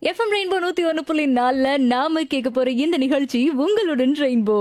FM rainbow நூத்தி ஒன்று புள்ளி நாலுல நாம கேட்க போற இந்த நிகழ்ச்சி உங்களுடன் ரெயின்போ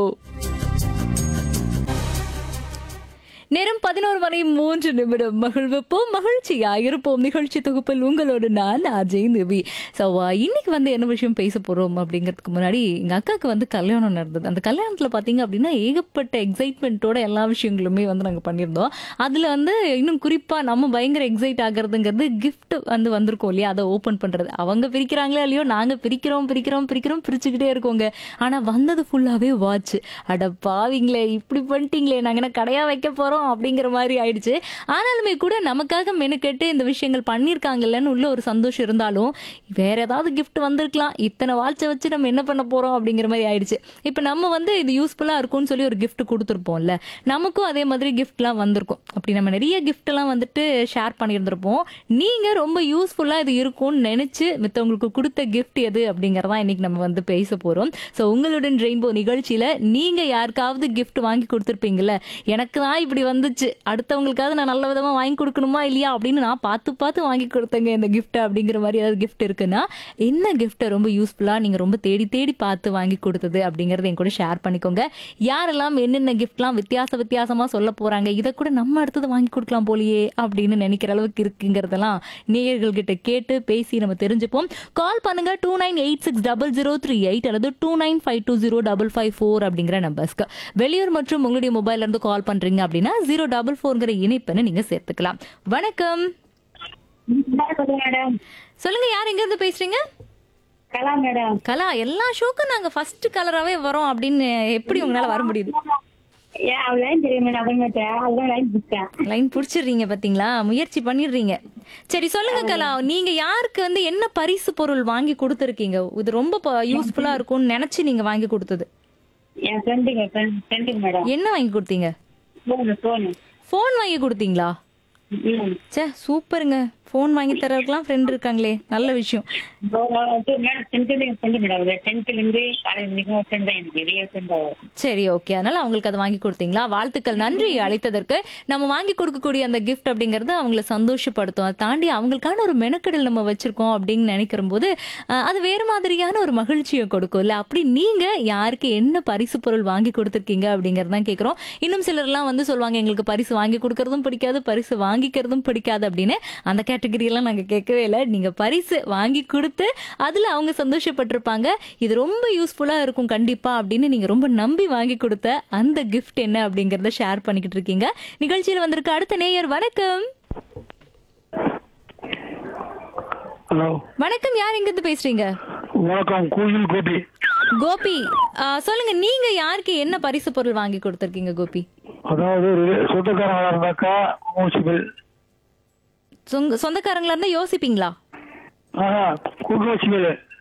நேரம் பதினோரு மணி மூன்று நிமிடம் மகிழ்விப்போம் மகிழ்ச்சியா இருப்போம் நிகழ்ச்சி தொகுப்பில் உங்களோடு நான் அஜய் நிவி ஸோ இன்னைக்கு வந்து என்ன விஷயம் பேச போறோம் அப்படிங்கிறதுக்கு முன்னாடி எங்க அக்காவுக்கு வந்து கல்யாணம் நடந்தது அந்த கல்யாணத்துல பாத்தீங்க அப்படின்னா ஏகப்பட்ட எக்ஸைட்மெண்ட்டோட எல்லா விஷயங்களுமே வந்து நாங்க பண்ணியிருந்தோம் அதுல வந்து இன்னும் குறிப்பா நம்ம பயங்கர எக்ஸைட் ஆகுறதுங்கிறது gift வந்து வந்திருக்கோம் இல்லையா அதை ஓபன் பண்றது அவங்க பிரிக்கிறாங்களோ இல்லையோ நாங்க பிரிக்கிறோம் பிரிக்கிறோம் பிரிக்கிறோம் பிரிச்சுக்கிட்டே இருக்கோங்க ஆனா வந்தது ஃபுல்லாவே வாட்ச் அட பாவிங்களே இப்படி பண்ணிட்டீங்களே நாங்க என்ன கடையா வைக்க போறோம் அப்படிங்கிற மாதிரி ஆயிடுச்சு ஆனாலுமே கூட நமக்காக மெனுக்கெட்டு இந்த விஷயங்கள் பண்ணியிருக்காங்கல்லன்னு உள்ள ஒரு சந்தோஷம் இருந்தாலும் வேற ஏதாவது gift வந்திருக்கலாம் இத்தனை வாட்சை வச்சு நம்ம என்ன பண்ண போறோம் அப்படிங்கிற மாதிரி ஆயிடுச்சு இப்போ நம்ம வந்து இது யூஸ்ஃபுல்லா இருக்கும்னு சொல்லி ஒரு gift கொடுத்துருப்போம்ல நமக்கும் அதே மாதிரி கிஃப்ட்லாம் வந்திருக்கும் அப்படி நம்ம நிறைய gift எல்லாம் வந்துட்டு ஷேர் பண்ணியிருந்திருப்போம் நீங்க ரொம்ப யூஸ்ஃபுல்லா இது இருக்கும்னு நினைச்சு மித்தவங்களுக்கு கொடுத்த gift எது அப்படிங்கறதா இன்னைக்கு நம்ம வந்து பேச போறோம் ஸோ உங்களுடன் ரெயின்போ நிகழ்ச்சியில நீங்க யாருக்காவது gift வாங்கி கொடுத்துருப்பீங்கல்ல எனக்கு தான் இப்படி வந்துச்சு அடுத்தவங்களுக்காவது நான் நல்ல விதமா வாங்கி கொடுக்கணுமா இல்லையா அப்படின்னு நான் பார்த்து பார்த்து வாங்கி கொடுத்தேங்க இந்த gift அப்படிங்கிற மாதிரி ஏதாவது gift இருக்குன்னா என்ன gift ரொம்ப யூஸ்ஃபுல்லா நீங்க ரொம்ப தேடி தேடி பார்த்து வாங்கி கொடுத்தது அப்படிங்கறத என் கூட ஷேர் பண்ணிக்கோங்க யாரெல்லாம் என்னென்ன கிஃப்ட்லாம் வித்தியாச வித்தியாசமா சொல்ல போறாங்க இதை கூட நம்ம அடுத்தது வாங்கி கொடுக்கலாம் போலியே அப்படின்னு நினைக்கிற அளவுக்கு இருக்குங்கிறதெல்லாம் நேயர்கள் கிட்ட கேட்டு பேசி நம்ம தெரிஞ்சுப்போம் கால் பண்ணுங்க two nine eight six double zero three eight அல்லது two nine five two zero double five four அப்படிங்கிற நம்பர்ஸ்க்கு வெளியூர் மற்றும் உங்களுடைய மொபைல்ல இருந்து கால் பண்றீங்க அப்படின்னா ஜீரோ டபுள் ஃபோர்ங்கிற இணைப்பெண்ணை நீங்க சேர்த்துக்கலாம் வணக்கம் மேடம் சொல்லுங்க யார் எங்க இருந்து பேசுறீங்க கலா மேடம் கலா எல்லா ஷோக்கும் நாங்க ஃபர்ஸ்ட் கலராவே வரோம் அப்படின்னு எப்படி உங்களால வர முடியுது ஏன் அவள் லைன் தெரியும் மேடம் அப்புறமேட்டு அதுதான் லைன் பிடிச்சேன் லைன் புடிச்சிடுறீங்க பாத்தீங்களா முயற்சி பண்ணிடுறீங்க சரி சொல்லுங்க கலா நீங்க யாருக்கு வந்து என்ன பரிசு பொருள் வாங்கி கொடுத்துருக்கீங்க இது ரொம்ப யூஸ்ஃபுல்லா இருக்கும்னு நினைச்சு நீங்க வாங்கி கொடுத்தது என் ஃப்ரெண்டுங்க ஃப்ரெண்டுங்க மேடம் என்ன வாங்கி கொடுத்தீங்க ஃபோனு ஃபோனு ஃபோன் வாங்கி கொடுத்தீங்களா ம் ச்சே சூப்பருங்க ஃபோன் வாங்கி தரதுக்கெல்லாம் ஃப்ரெண்ட் இருக்காங்களே நல்ல விஷயம் மேடம் டென்த்தில் என் ஃப்ரெண்டு மேடம் டென்த்துலேருந்து காலேஜ் வரைக்கும் ஃப்ரெண்ட் தான் எனக்கு பெரிய ஃப்ரெண்ட் சரி ஓகே அதனால அவங்களுக்கு அதை வாங்கி கொடுத்தீங்களா வாழ்த்துக்கள் நன்றி அழைத்ததற்கு நம்ம வாங்கி கொடுக்கக்கூடிய அந்த gift அப்படிங்கறது அவங்கள சந்தோஷப்படுத்தும் அதை தாண்டி அவங்களுக்கான ஒரு மெனக்கெடல் நம்ம வச்சிருக்கோம் அப்படின்னு நினைக்கிற போது அஹ், அது வேறு மாதிரியான ஒரு மகிழ்ச்சியை கொடுக்கும் இல்ல அப்படி நீங்க யாருக்கு என்ன பரிசு பொருள் வாங்கி கொடுத்துருக்கீங்க அப்படிங்கறது தான் கேட்கிறோம் இன்னும் சிலர்லாம் வந்து சொல்லுவாங்க எங்களுக்கு பரிசு வாங்கி கொடுக்கறதும் பிடிக்காது பரிசு வாங்கிக்கிறதும் பிடிக்காது அப்படின்னு அந்த கேட்டகரி எல்லாம் நாங்க கேட்கவே இல்லை நீங்க பரிசு வாங்கி கொடுத்து அதுல அவங்க சந்தோஷப்பட்டிருப்பாங்க இது ரொம்ப யூஸ்ஃபுல்லா இருக்கும் கண்டிப்பா அப்படின்னு நீங்க ரொம்ப நம்பி வாங்கி கொடுத்த அந்த gift என்ன அப்படிங்கறத ஷேர் பண்ணிக்கிட்டு இருக்கீங்க நிகழ்ச்சியில் வந்திருக்க அடுத்த நேயர் வணக்கம் ஹலோ வணக்கம் யார் எங்க இருந்து பேசுறீங்க வணக்கம் கோயில் கோபி கோபி ஆ, சொல்லுங்க நீங்க யாருக்கு என்ன பரிசு பொருள் வாங்கி கொடுத்திருக்கீங்க கோபி அதாவது ரிலே- சொந்தக்காரங்களா இருந்தாக்கா முனிசிபல் சொந்த- சொந்தக்காரங்களா இருந்தா யோசிப்பீங்களா ஆஹா முனிசிபல்